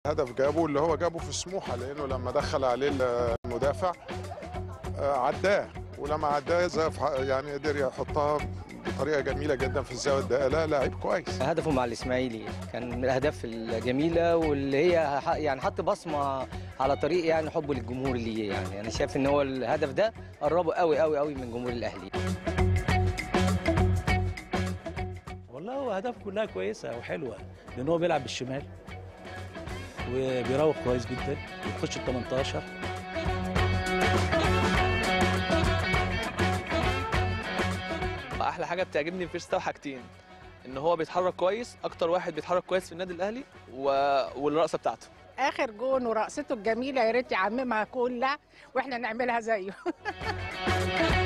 هدف جابه اللي هو جابه في سموحه لانه لما دخل عليه المدافع آه، عداه ولما عداه زف يعني قدر يحطها بطريقه جميله جدا في الزاويه الضيقه لا لعيب كويس هدفه مع الاسماعيلي كان من الاهداف الجميله واللي هي ح- يعني حط بصمه على طريق يعني حبه للجمهور ليه يعني انا شايف ان هو الهدف ده قربه قوي قوي قوي من جمهور الاهلي والله هو اهدافه كلها كويسه وحلوه لان هو بيلعب بالشمال وبيراوغ كويس جدا ويخش ال 18 احلى حاجه بتعجبني في فيرستا حاجتين ان هو بيتحرك كويس اكتر واحد بيتحرك كويس في النادي الاهلي و... والرقصه بتاعته اخر جون ورقصته الجميله يا ريت يعممها كلها واحنا نعملها زيه